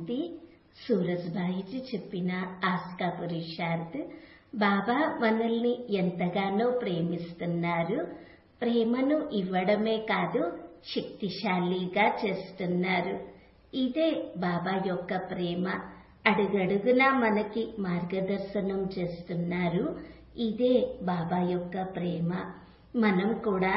శాంతి సూరజ్బాయిజీ చెప్పిన ఆస్కా పురుషార్థ్ బాబా మనల్ని ఎంతగానో ప్రేమిస్తున్నారు ప్రేమను ఇవ్వడమే కాదు శక్తిశాలిగా చేస్తున్నారు ఇదే బాబా యొక్క ప్రేమ అడుగడుగునా మనకి మార్గదర్శనం చేస్తున్నారు ఇదే బాబా యొక్క ప్రేమ మనం కూడా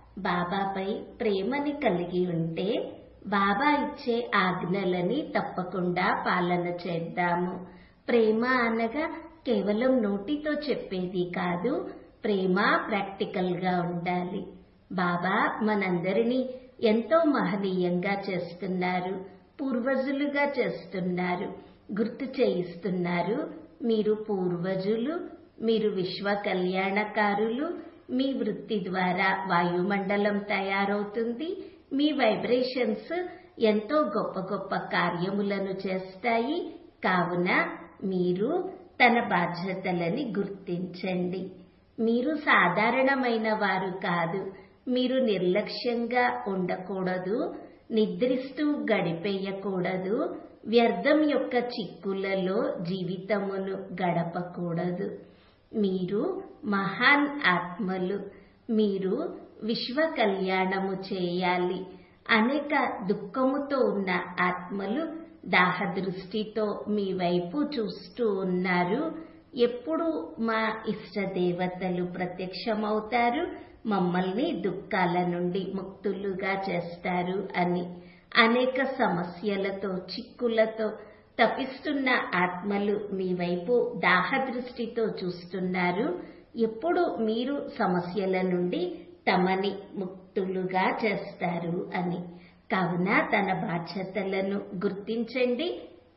బాబాపై ప్రేమని కలిగి ఉంటే బాబా ఇచ్చే ఆజ్ఞలని తప్పకుండా పాలన చేద్దాము ప్రేమ అనగా కేవలం నోటితో చెప్పేది కాదు ప్రేమ ప్రాక్టికల్ గా ఉండాలి బాబా మనందరినీ ఎంతో మహనీయంగా చేస్తున్నారు పూర్వజులుగా చేస్తున్నారు గుర్తు చేయిస్తున్నారు మీరు పూర్వజులు మీరు విశ్వ కళ్యాణకారులు మీ వృత్తి ద్వారా వాయుమండలం తయారవుతుంది మీ వైబ్రేషన్స్ ఎంతో గొప్ప గొప్ప కార్యములను చేస్తాయి కావున మీరు తన బాధ్యతలని గుర్తించండి మీరు సాధారణమైన వారు కాదు మీరు నిర్లక్ష్యంగా ఉండకూడదు నిద్రిస్తూ గడిపేయకూడదు వ్యర్థం యొక్క చిక్కులలో జీవితమును గడపకూడదు మీరు మహాన్ ఆత్మలు మీరు విశ్వ కళ్యాణము చేయాలి అనేక దుఃఖముతో ఉన్న ఆత్మలు దాహ దృష్టితో మీ వైపు చూస్తూ ఉన్నారు ఎప్పుడు మా ఇష్ట దేవతలు ప్రత్యక్షమవుతారు మమ్మల్ని దుఃఖాల నుండి ముక్తులుగా చేస్తారు అని అనేక సమస్యలతో చిక్కులతో తపిస్తున్న ఆత్మలు మీ వైపు దాహ దృష్టితో చూస్తున్నారు ఎప్పుడు మీరు సమస్యల నుండి తమని ముక్తులుగా చేస్తారు అని కావున తన బాధ్యతలను గుర్తించండి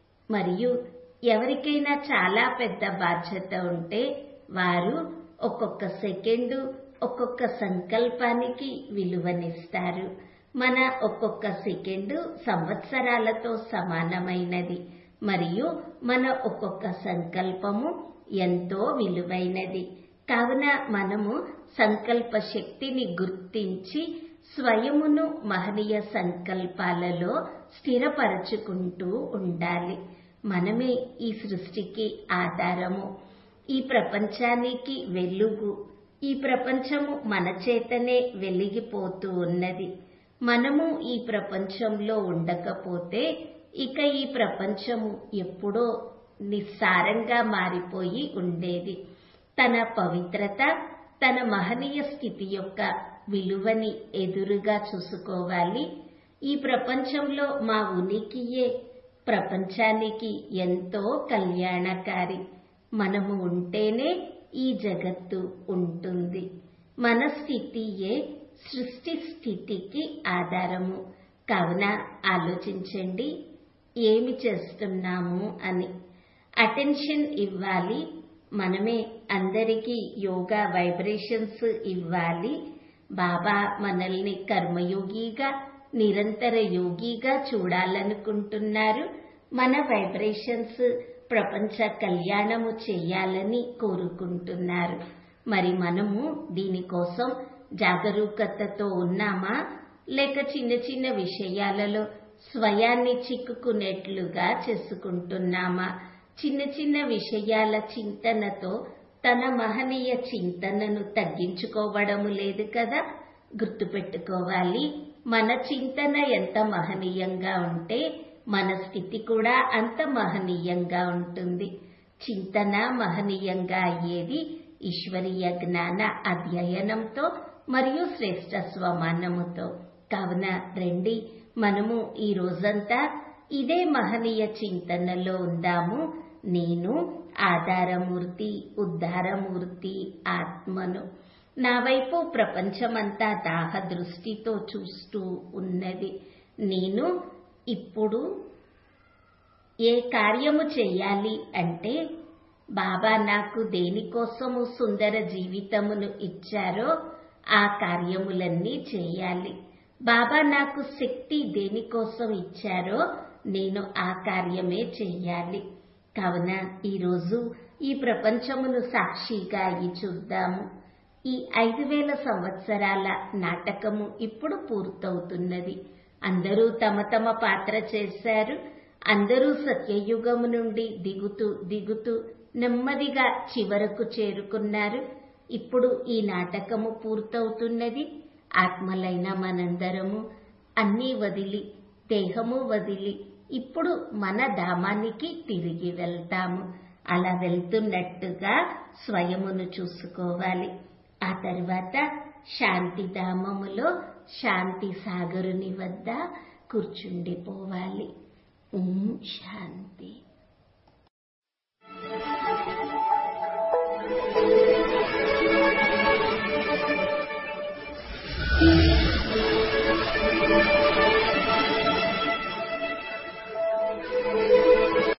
మరియు ఎవరికైనా చాలా పెద్ద బాధ్యత ఉంటే వారు ఒక్కొక్క సెకండు ఒక్కొక్క సంకల్పానికి విలువనిస్తారు మన ఒక్కొక్క సెకండు సంవత్సరాలతో సమానమైనది మరియు మన ఒక్కొక్క సంకల్పము ఎంతో విలువైనది కావున మనము సంకల్ప శక్తిని గుర్తించి స్వయమును మహనీయ సంకల్పాలలో స్థిరపరచుకుంటూ ఉండాలి మనమే ఈ సృష్టికి ఆధారము ఈ ప్రపంచానికి వెలుగు ఈ ప్రపంచము మన చేతనే వెలిగిపోతూ ఉన్నది మనము ఈ ప్రపంచంలో ఉండకపోతే ఇక ఈ ప్రపంచము ఎప్పుడో నిస్సారంగా మారిపోయి ఉండేది తన పవిత్రత తన మహనీయ స్థితి యొక్క విలువని ఎదురుగా చూసుకోవాలి ఈ ప్రపంచంలో మా ఉనికియే ప్రపంచానికి ఎంతో కళ్యాణకారి మనము ఉంటేనే ఈ జగత్తు ఉంటుంది మన స్థితియే సృష్టి స్థితికి ఆధారము కావున ఆలోచించండి ఏమి చేస్తున్నాము అని అటెన్షన్ ఇవ్వాలి మనమే అందరికీ యోగా వైబ్రేషన్స్ ఇవ్వాలి బాబా మనల్ని కర్మయోగిగా నిరంతర యోగిగా చూడాలనుకుంటున్నారు మన వైబ్రేషన్స్ ప్రపంచ కళ్యాణము చేయాలని కోరుకుంటున్నారు మరి మనము దీనికోసం జాగరూకతతో ఉన్నామా లేక చిన్న చిన్న విషయాలలో స్వయాన్ని చిక్కుకునేట్లుగా చేసుకుంటున్నామా చిన్న చిన్న విషయాల చింతనతో తన మహనీయ చింతనను తగ్గించుకోవడము లేదు కదా గుర్తుపెట్టుకోవాలి మన చింతన ఎంత మహనీయంగా ఉంటే మన స్థితి కూడా అంత మహనీయంగా ఉంటుంది చింతన మహనీయంగా అయ్యేది ఈశ్వరీయ జ్ఞాన అధ్యయనంతో మరియు శ్రేష్ట స్వమానముతో కావున రండి మనము ఈ రోజంతా ఇదే మహనీయ చింతనలో ఉందాము నేను ఆధారమూర్తి ఉద్ధారమూర్తి ఆత్మను నా వైపు ప్రపంచమంతా దాహ దృష్టితో చూస్తూ ఉన్నది నేను ఇప్పుడు ఏ కార్యము చేయాలి అంటే బాబా నాకు దేనికోసము సుందర జీవితమును ఇచ్చారో ఆ కార్యములన్నీ చేయాలి బాబా నాకు శక్తి దేనికోసం ఇచ్చారో నేను ఆ కార్యమే చెయ్యాలి కావున ఈరోజు ఈ ప్రపంచమును సాక్షిగా అయి చూద్దాము ఈ ఐదు వేల సంవత్సరాల నాటకము ఇప్పుడు పూర్తవుతున్నది అందరూ తమ తమ పాత్ర చేశారు అందరూ సత్యయుగము నుండి దిగుతూ దిగుతూ నెమ్మదిగా చివరకు చేరుకున్నారు ఇప్పుడు ఈ నాటకము పూర్తవుతున్నది ఆత్మలైన మనందరము అన్నీ వదిలి దేహము వదిలి ఇప్పుడు మన ధామానికి తిరిగి వెళ్తాము అలా వెళ్తున్నట్టుగా స్వయమును చూసుకోవాలి ఆ తర్వాత శాంతిధామములో శాంతి సాగరుని వద్ద కూర్చుండిపోవాలి ఓం శాంతి